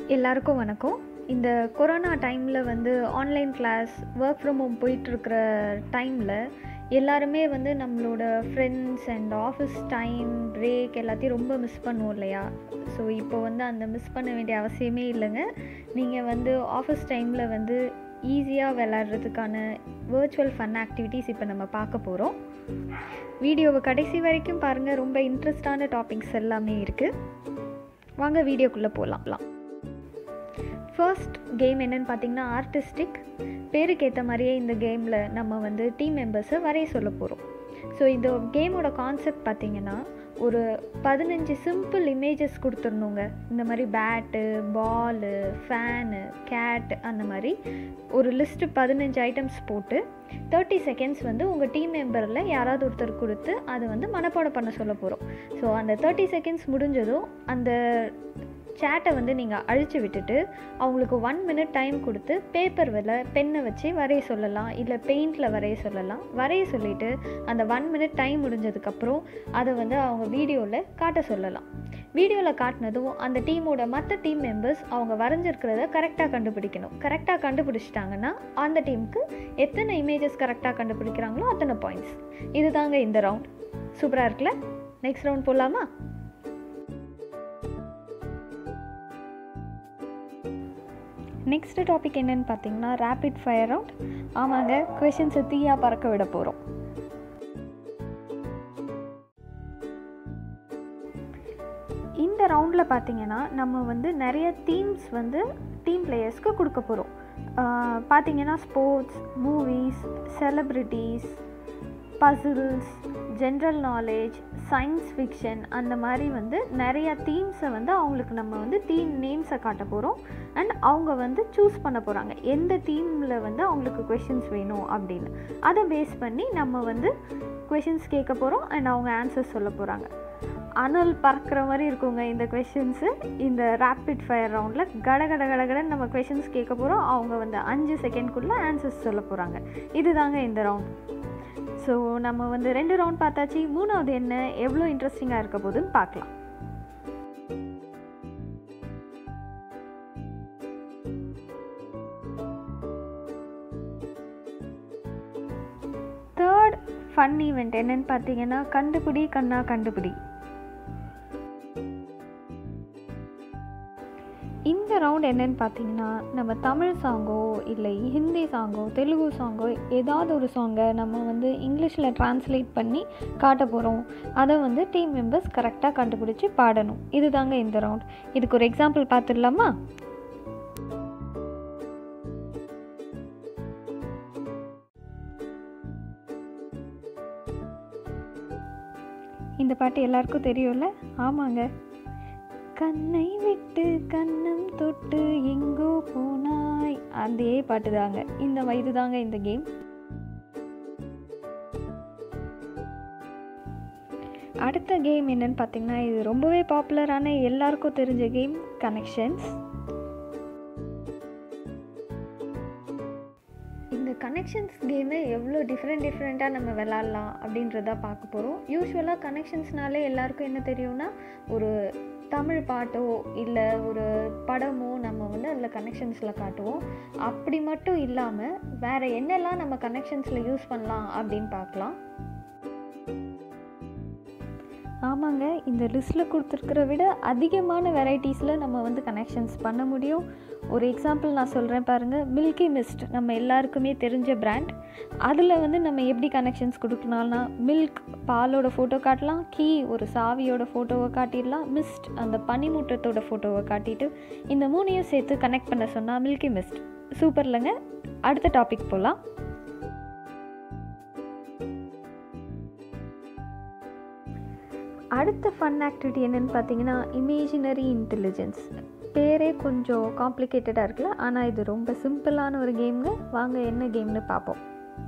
எல்லாருக்கும் வணக்கம் இந்த கொரோனா டைமில் வந்து online class work from home போயிட்டுருக்கிற டைமில் எல்லாருமே வந்து நம்மளோட friends and office time break எல்லாத்தையும் ரொம்ப மிஸ் பண்ணுவோம் இல்லையா ஸோ இப்போ வந்து அந்த மிஸ் பண்ண வேண்டிய அவசியமே இல்லைங்க நீங்கள் வந்து ஆஃபீஸ் டைமில் வந்து ஈஸியாக விளாட்றதுக்கான வேர்ச்சுவல் ஃபன் ஆக்டிவிட்டீஸ் இப்போ நம்ம பார்க்க போகிறோம் வீடியோவை கடைசி வரைக்கும் பாருங்கள் ரொம்ப இன்ட்ரெஸ்டான டாபிக்ஸ் எல்லாமே இருக்குது வாங்க வீடியோக்குள்ளே போகலாம் ஃபர்ஸ்ட் கேம் என்னன்னு பார்த்தீங்கன்னா ஆர்டிஸ்டிக் பேருக்கு ஏற்ற மாதிரியே இந்த கேமில் நம்ம வந்து டீம் மெம்பர்ஸை வரைய சொல்ல போகிறோம் ஸோ இந்த கேமோட கான்செப்ட் பார்த்தீங்கன்னா ஒரு பதினஞ்சு சிம்பிள் இமேஜஸ் கொடுத்துருந்தோங்க இந்த மாதிரி பேட்டு பாலு ஃபேனு கேட் அந்த மாதிரி ஒரு லிஸ்ட்டு பதினஞ்சு ஐட்டம்ஸ் போட்டு தேர்ட்டி செகண்ட்ஸ் வந்து உங்கள் டீம் மெம்பரில் யாராவது ஒருத்தர் கொடுத்து அதை வந்து மனப்பாடம் பண்ண சொல்ல போகிறோம் ஸோ அந்த தேர்ட்டி செகண்ட்ஸ் முடிஞ்சதும் அந்த சேட்டை வந்து நீங்கள் அழித்து விட்டுட்டு அவங்களுக்கு ஒன் மினிட் டைம் கொடுத்து பேப்பரில் பென்னை வச்சு வரைய சொல்லலாம் இல்லை பெயிண்டில் வரைய சொல்லலாம் வரைய சொல்லிவிட்டு அந்த ஒன் மினிட் டைம் முடிஞ்சதுக்கப்புறம் அதை வந்து அவங்க வீடியோவில் காட்ட சொல்லலாம் வீடியோவில் காட்டினதும் அந்த டீமோட மற்ற டீம் மெம்பர்ஸ் அவங்க வரைஞ்சிருக்கிறத கரெக்டாக கண்டுபிடிக்கணும் கரெக்டாக கண்டுபிடிச்சிட்டாங்கன்னா அந்த டீமுக்கு எத்தனை இமேஜஸ் கரெக்டாக கண்டுபிடிக்கிறாங்களோ அத்தனை பாயிண்ட்ஸ் இதுதாங்க இந்த ரவுண்ட் சூப்பராக இருக்குல்ல நெக்ஸ்ட் ரவுண்ட் போகலாமா நெக்ஸ்ட் டாபிக் என்னன்னு பார்த்தீங்கன்னா ரேபிட் ஃபயர் ரவுண்ட் ஆமாங்க கொஷின்ஸை தீயாக பறக்க விட போகிறோம் இந்த ரவுண்டில் பார்த்தீங்கன்னா நம்ம வந்து நிறைய தீம்ஸ் வந்து டீம் பிளேயர்ஸ்க்கு கொடுக்க போகிறோம் பார்த்தீங்கன்னா sports movies celebrities puzzles general knowledge science fiction அந்த மாதிரி வந்து நிறைய தீம்ஸை வந்து அவங்களுக்கு நம்ம வந்து தீம் நேம்ஸை காட்ட போகிறோம் அண்ட் அவங்க வந்து சூஸ் பண்ண போகிறாங்க எந்த தீமில் வந்து அவங்களுக்கு கொஷின்ஸ் வேணும் அப்படின்னு அதை பேஸ் பண்ணி நம்ம வந்து கொஷின்ஸ் கேட்க போகிறோம் அண்ட் அவங்க ஆன்சர்ஸ் சொல்ல போகிறாங்க அனல் பறக்கிற மாதிரி இருக்குங்க இந்த கொஷின்ஸு இந்த ரேப்பிட் ஃபயர் ரவுண்டில் கட கட கடகடன்னு நம்ம கொஷின்ஸ் கேட்க போகிறோம் அவங்க வந்து அஞ்சு செகண்ட்குள்ளே ஆன்சர்ஸ் சொல்ல போகிறாங்க இதுதாங்க இந்த ரவுண்ட் ஸோ நம்ம வந்து ரெண்டு ரவுண்ட் பார்த்தாச்சு மூணாவது என்ன எவ்வளோ இன்ட்ரெஸ்டிங்காக இருக்க போகுதுன்னு பார்க்கலாம் தேர்ட் ஃபன் ஈவெண்ட் என்னன்னு பார்த்தீங்கன்னா கண்டுபிடி கண்ணா கண்டுபிடி இந்த ரவுண்ட் என்னன்னு பார்த்தீங்கன்னா நம்ம தமிழ் சாங்கோ இல்லை ஹிந்தி சாங்கோ தெலுங்கு சாங்கோ ஏதாவது ஒரு சாங்கை நம்ம வந்து இங்கிலீஷில் ட்ரான்ஸ்லேட் பண்ணி காட்ட போகிறோம் அதை வந்து டீம் மெம்பர்ஸ் கரெக்டாக கண்டுபிடிச்சி பாடணும் இதுதாங்க இந்த ரவுண்ட் இதுக்கு ஒரு எக்ஸாம்பிள் பார்த்துடலாமா இந்த பாட்டு எல்லாருக்கும் தெரியும்ல ஆமாங்க கண்ணை விட்டு கண்ணம் தொட்டு எங்கோ போனாய் அதே பாட்டு தாங்க இந்த வயது தாங்க இந்த கேம் அடுத்த கேம் என்னன்னு பார்த்தீங்கன்னா இது ரொம்பவே பாப்புலரான எல்லாருக்கும் தெரிஞ்ச கேம் கனெக்ஷன்ஸ் இந்த கனெக்ஷன்ஸ் கேமு எவ்வளோ டிஃப்ரெண்ட் டிஃப்ரெண்ட்டாக நம்ம விளாட்லாம் அப்படின்றத பார்க்க போகிறோம் யூஸ்வலாக கனெக்ஷன்ஸ்னாலே எல்லாருக்கும் என்ன தெரியும்னா ஒரு தமிழ் பாட்டோ இல்லை ஒரு படமோ நம்ம வந்து அதில் கனெக்ஷன்ஸில் காட்டுவோம் அப்படி மட்டும் இல்லாமல் வேறு என்னெல்லாம் நம்ம கனெக்ஷன்ஸில் யூஸ் பண்ணலாம் அப்படின்னு பார்க்கலாம் ஆமாங்க இந்த லிஸ்ட்டில் கொடுத்துருக்கிற விட அதிகமான வெரைட்டிஸில் நம்ம வந்து கனெக்ஷன்ஸ் பண்ண முடியும் ஒரு எக்ஸாம்பிள் நான் சொல்கிறேன் பாருங்கள் மில்கி மிஸ்ட் நம்ம எல்லாருக்குமே தெரிஞ்ச பிராண்ட் அதில் வந்து நம்ம எப்படி கனெக்ஷன்ஸ் கொடுக்கலாம்னா மில்க் பாலோட ஃபோட்டோ காட்டலாம் கீ ஒரு சாவியோட ஃபோட்டோவை காட்டிடலாம் மிஸ்ட் அந்த பனிமூட்டத்தோட ஃபோட்டோவை காட்டிட்டு இந்த மூணையும் சேர்த்து கனெக்ட் பண்ண சொன்னால் மில்கி மிஸ்ட் சூப்பர் இல்லைங்க அடுத்த டாபிக் போகலாம் அடுத்த ஃபன் ஆக்டிவிட்டி என்னென்னு பார்த்தீங்கன்னா இமேஜினரி இன்டெலிஜென்ஸ் பேரே கொஞ்சம் காம்ப்ளிகேட்டடாக இருக்குல்ல ஆனால் இது ரொம்ப சிம்பிளான ஒரு கேம்ங்க வாங்க என்ன கேம்னு பார்ப்போம்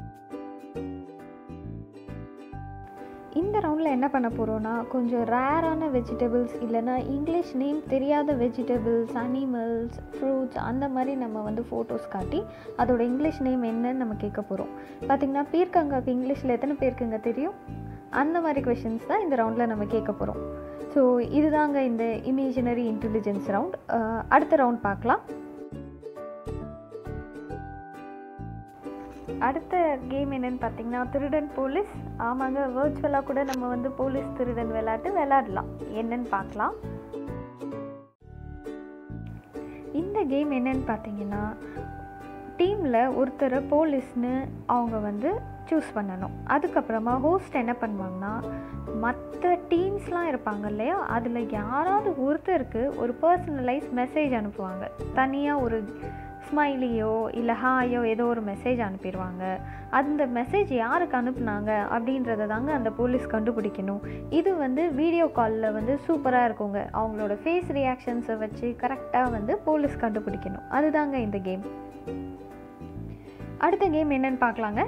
இந்த ரவுண்டில் என்ன பண்ண போகிறோன்னா கொஞ்சம் ரேரான வெஜிடபிள்ஸ் இல்லைனா இங்கிலீஷ் நேம் தெரியாத வெஜிடபிள்ஸ் அனிமல்ஸ் ஃப்ரூட்ஸ் அந்த மாதிரி நம்ம வந்து ஃபோட்டோஸ் காட்டி அதோட இங்கிலீஷ் நேம் என்னன்னு நம்ம கேட்க போகிறோம் பார்த்திங்கன்னா பீர்க்கங்காக்கு இங்கிலீஷில் எத்தனை பேருக்குங்க தெரியும் அந்த மாதிரி கொஷின்ஸ் தான் இந்த ரவுண்டில் நம்ம கேட்க போகிறோம் ஸோ ஸோ இதுதாங்க இந்த இமேஜினரி இன்டெலிஜென்ஸ் ரவுண்ட் அடுத்த ரவுண்ட் பார்க்கலாம் அடுத்த கேம் என்னன்னு பார்த்தீங்கன்னா திருடன் போலீஸ் ஆமாங்க வேர்ச்சுவலாக கூட நம்ம வந்து போலீஸ் திருடன் விளையாட்டு விளையாடலாம் என்னன்னு பார்க்கலாம் இந்த கேம் என்னன்னு பார்த்தீங்கன்னா டீமில் ஒருத்தரை போலீஸ்னு அவங்க வந்து சூஸ் பண்ணணும் அதுக்கப்புறமா ஹோஸ்ட் என்ன பண்ணுவாங்கன்னா மற்ற டீம்ஸ்லாம் இருப்பாங்க இல்லையா அதில் யாராவது ஒருத்தருக்கு ஒரு பர்சனலைஸ் மெசேஜ் அனுப்புவாங்க தனியாக ஒரு ஸ்மைலியோ இல்லை ஹாயோ ஏதோ ஒரு மெசேஜ் அனுப்பிடுவாங்க அந்த மெசேஜ் யாருக்கு அனுப்புனாங்க அப்படின்றத தாங்க அந்த போலீஸ் கண்டுபிடிக்கணும் இது வந்து வீடியோ காலில் வந்து சூப்பராக இருக்குங்க அவங்களோட ஃபேஸ் ரியாக்ஷன்ஸை வச்சு கரெக்டாக வந்து போலீஸ் கண்டுபிடிக்கணும் அதுதாங்க இந்த கேம் அடுத்த கேம் என்னன்னு பார்க்கலாங்க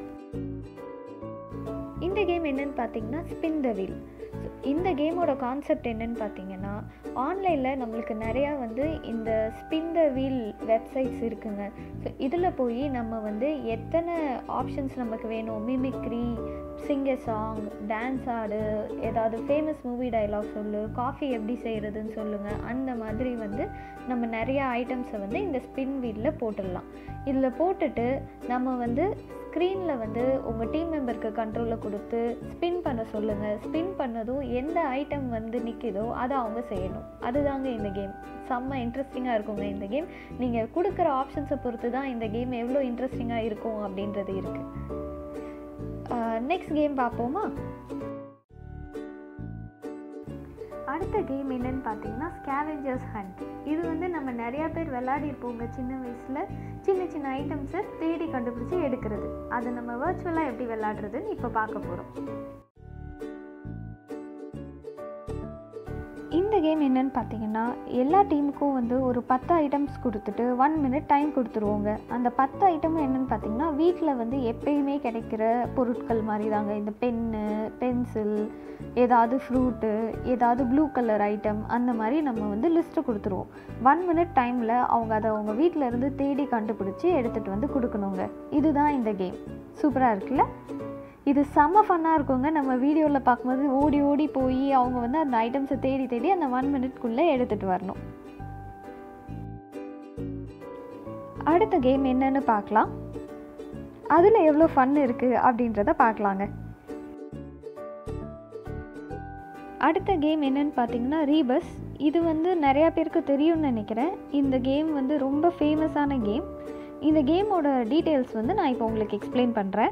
இந்த கேம் என்னன்னு பார்த்தீங்கன்னா ஸ்பின் த வீல் இந்த கேமோட கான்செப்ட் என்னன்னு பார்த்தீங்கன்னா ஆன்லைனில் நம்மளுக்கு நிறையா வந்து இந்த ஸ்பின் த வீல் வெப்சைட்ஸ் இருக்குங்க ஸோ இதில் போய் நம்ம வந்து எத்தனை ஆப்ஷன்ஸ் நமக்கு வேணும் மிமிக்ரி சிங்க சாங் டான்ஸ் ஆடு ஏதாவது ஃபேமஸ் மூவி டைலாக் சொல்லு காஃபி எப்படி செய்கிறதுன்னு சொல்லுங்கள் அந்த மாதிரி வந்து நம்ம நிறையா ஐட்டம்ஸை வந்து இந்த ஸ்பின் வீலில் போட்டுடலாம் இதில் போட்டுட்டு நம்ம வந்து ஸ்க்ரீனில் வந்து உங்கள் டீம் மெம்பருக்கு கண்ட்ரோலில் கொடுத்து ஸ்பின் பண்ண சொல்லுங்கள் ஸ்பின் பண்ணதும் எந்த ஐட்டம் வந்து நிற்கிதோ அதை அவங்க செய்யணும் அதுதாங்க இந்த கேம் செம்ம இன்ட்ரெஸ்டிங்காக இருக்குங்க இந்த கேம் நீங்கள் கொடுக்குற ஆப்ஷன்ஸை பொறுத்து தான் இந்த கேம் எவ்வளோ இன்ட்ரெஸ்டிங்காக இருக்கும் அப்படின்றது இருக்குது நெக்ஸ்ட் கேம் பார்ப்போமா அடுத்த கேம் என்னன்னு பார்த்தீங்கன்னா ஸ்கேவெஞ்சர்ஸ் ஹண்ட் இது வந்து நம்ம நிறையா பேர் விளையாடிருப்போங்க சின்ன வயசில் சின்ன சின்ன ஐட்டம்ஸை தேடி கண்டுபிடிச்சி எடுக்கிறது அதை நம்ம வர்ச்சுவலாக எப்படி விளையாடுறதுன்னு இப்போ பார்க்க போகிறோம் இந்த கேம் என்னன்னு பார்த்தீங்கன்னா எல்லா டீமுக்கும் வந்து ஒரு பத்து ஐட்டம்ஸ் கொடுத்துட்டு ஒன் மினிட் டைம் கொடுத்துருவோங்க அந்த பத்து ஐட்டமும் என்னன்னு பார்த்தீங்கன்னா வீட்டில் வந்து எப்பயுமே கிடைக்கிற பொருட்கள் மாதிரி தாங்க இந்த பென்னு பென்சில் ஏதாவது ஃப்ரூட்டு ஏதாவது ப்ளூ கலர் ஐட்டம் அந்த மாதிரி நம்ம வந்து லிஸ்ட்டு கொடுத்துருவோம் ஒன் மினிட் டைமில் அவங்க அதை அவங்க வீட்டில் இருந்து தேடி கண்டுபிடிச்சி எடுத்துகிட்டு வந்து கொடுக்கணுங்க இதுதான் இந்த கேம் சூப்பராக இருக்குல்ல இது செம்ம ஃபன்னாக இருக்குங்க நம்ம வீடியோவில் பார்க்கும்போது ஓடி ஓடி போய் அவங்க வந்து அந்த ஐட்டம்ஸை தேடி தேடி அந்த ஒன் மினிட்குள்ளே எடுத்துகிட்டு வரணும் அடுத்த கேம் என்னன்னு பார்க்கலாம் அதில் எவ்வளோ ஃபன் இருக்குது அப்படின்றத பார்க்கலாங்க அடுத்த கேம் என்னன்னு பார்த்தீங்கன்னா ரீபஸ் இது வந்து நிறையா பேருக்கு தெரியும்னு நினைக்கிறேன் இந்த கேம் வந்து ரொம்ப ஃபேமஸான கேம் இந்த கேமோட டீட்டெயில்ஸ் வந்து நான் இப்போ உங்களுக்கு எக்ஸ்பிளைன் பண்ணுறேன்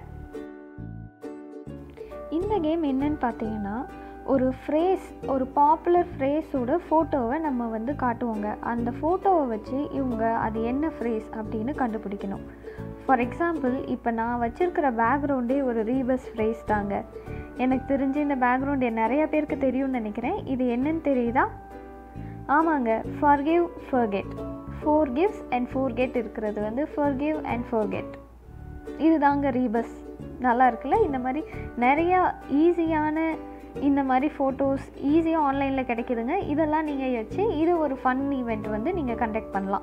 இந்த கேம் என்னன்னு பார்த்தீங்கன்னா ஒரு ஃப்ரேஸ் ஒரு பாப்புலர் ஃப்ரேஸோட ஃபோட்டோவை நம்ம வந்து காட்டுவோங்க அந்த ஃபோட்டோவை வச்சு இவங்க அது என்ன ஃப்ரேஸ் அப்படின்னு கண்டுபிடிக்கணும் ஃபார் எக்ஸாம்பிள் இப்போ நான் வச்சுருக்கிற பேக்ரவுண்டே ஒரு ரீபஸ் ஃப்ரேஸ் தாங்க எனக்கு தெரிஞ்சு இந்த பேக்ரவுண்ட் நிறைய பேருக்கு தெரியும்னு நினைக்கிறேன் இது என்னன்னு தெரியுதா ஆமாங்க forgive forget for gives and for get இருக்கிறது வந்து ஃபர்கிவ் அண்ட் ஃபர்கெட் இதுதாங்க ரீபஸ் நல்லா இருக்குல்ல இந்த மாதிரி நிறையா ஈஸியான இந்த மாதிரி ஃபோட்டோஸ் ஈஸியாக ஆன்லைனில் கிடைக்குதுங்க இதெல்லாம் நீங்கள் வச்சு இது ஒரு ஃபன் ஈவெண்ட் வந்து நீங்கள் கண்டக்ட் பண்ணலாம்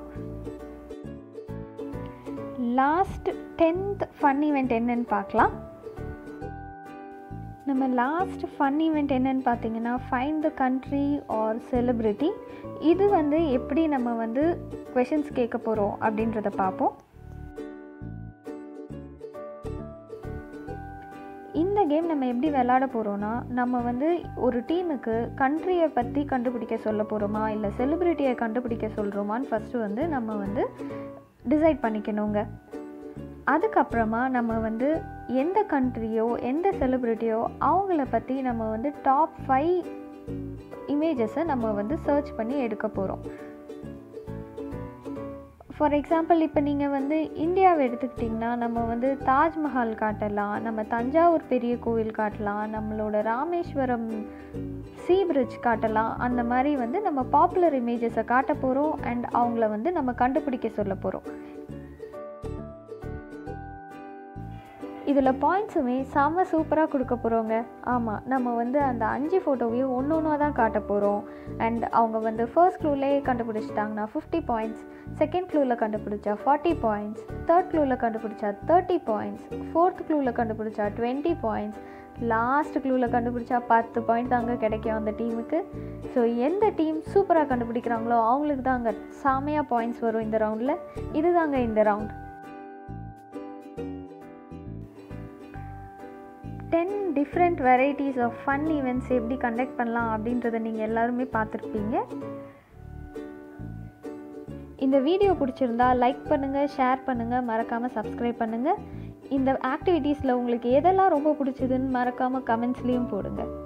லாஸ்ட் டென்த் ஃபன் ஈவெண்ட் என்னன்னு பார்க்கலாம் நம்ம லாஸ்ட் ஃபன் ஈவெண்ட் என்னன்னு பார்த்தீங்கன்னா find the country or celebrity இது வந்து எப்படி நம்ம வந்து கொஷின்ஸ் கேட்க போகிறோம் அப்படின்றத பார்ப்போம் இந்த கேம் நம்ம எப்படி விளாட போகிறோன்னா நம்ம வந்து ஒரு டீமுக்கு கண்ட்ரியை பற்றி கண்டுபிடிக்க சொல்ல போகிறோமா இல்லை செலிப்ரிட்டியை கண்டுபிடிக்க சொல்கிறோமான்னு ஃபஸ்ட்டு வந்து நம்ம வந்து டிசைட் பண்ணிக்கணுங்க அதுக்கப்புறமா நம்ம வந்து எந்த கண்ட்ரியோ எந்த செலிப்ரிட்டியோ அவங்கள பற்றி நம்ம வந்து டாப் ஃபைவ் இமேஜஸை நம்ம வந்து சர்ச் பண்ணி எடுக்க போகிறோம் ஃபார் எக்ஸாம்பிள் இப்போ நீங்கள் வந்து இந்தியாவை எடுத்துக்கிட்டிங்கன்னா நம்ம வந்து தாஜ்மஹால் காட்டலாம் நம்ம தஞ்சாவூர் பெரிய கோவில் காட்டலாம் நம்மளோட ராமேஸ்வரம் சீ பிரிட்ஜ் காட்டலாம் அந்த மாதிரி வந்து நம்ம பாப்புலர் இமேஜஸை காட்ட போகிறோம் அண்ட் அவங்கள வந்து நம்ம கண்டுபிடிக்க சொல்ல போகிறோம் இதில் பாயிண்ட்ஸுமே செம்ம சூப்பராக கொடுக்க போகிறோங்க ஆமாம் நம்ம வந்து அந்த அஞ்சு ஃபோட்டோவையும் ஒன்று ஒன்றா தான் காட்ட போகிறோம் அண்ட் அவங்க வந்து ஃபர்ஸ்ட் க்ளூலேயே கண்டுபிடிச்சிட்டாங்கன்னா ஃபிஃப்டி பாயிண்ட்ஸ் செகண்ட் க்ளூவில் கண்டுபிடிச்சா ஃபார்ட்டி பாயிண்ட்ஸ் தேர்ட் க்ளூவில் கண்டுபிடிச்சா தேர்ட்டி பாயிண்ட்ஸ் ஃபோர்த் க்ளூவில் கண்டுபிடிச்சா டுவெண்ட்டி பாயிண்ட்ஸ் லாஸ்ட் க்ளூவில் கண்டுபிடிச்சா பத்து பாயிண்ட் தாங்க கிடைக்கும் அந்த டீமுக்கு ஸோ எந்த டீம் சூப்பராக கண்டுபிடிக்கிறாங்களோ அவங்களுக்கு தாங்க செமையாக பாயிண்ட்ஸ் வரும் இந்த ரவுண்டில் இதுதாங்க இந்த round ten different varieties of fun events எப்படி கண்டக்ட் பண்ணலாம் அப்படின்றத நீங்கள் எல்லாருமே பார்த்துருப்பீங்க இந்த வீடியோ பிடிச்சிருந்தா லைக் பண்ணுங்கள் ஷேர் பண்ணுங்கள் மறக்காமல் சப்ஸ்கிரைப் பண்ணுங்கள் இந்த ஆக்டிவிட்டீஸில் உங்களுக்கு எதெல்லாம் ரொம்ப பிடிச்சதுன்னு மறக்காமல் கமெண்ட்ஸ்லேயும் போடுங்க